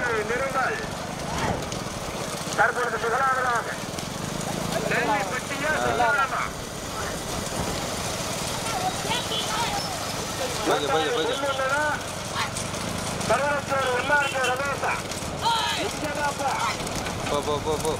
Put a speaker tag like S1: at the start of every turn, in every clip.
S1: ஏழு நிறுவல் தற்பொழுது முதலாவதாக நெல்லை பெட்டியா செல்லாரமா
S2: போய்க்க போய்க்க போய்க்க
S1: கருவத்தூர் எம்ஆர்கே ரமேஷா இங்கதாப்பா
S2: போ போ போ போ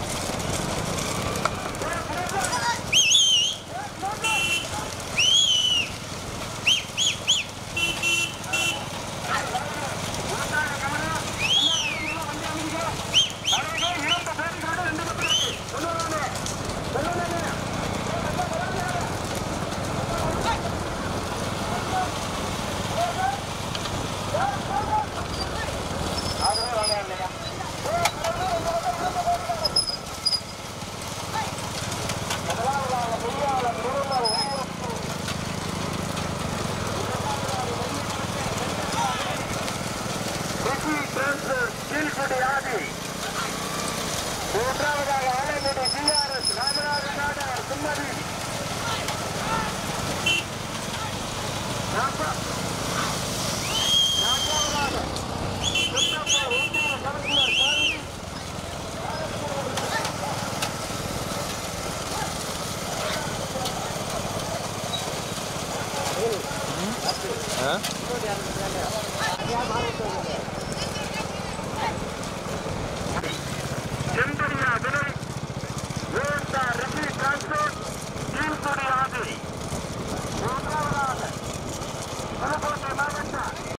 S1: கீழ்குடி ஆதி மூன்றாவதாக ஆலங்குடி ஜிஆர்எஸ் ராமநாதன் நாடார் சும்மதி நாற்பா- நான்காவதாக சுத்தப்பா ஒன்றிய கவுன்சிலர் சாமி
S2: ஆ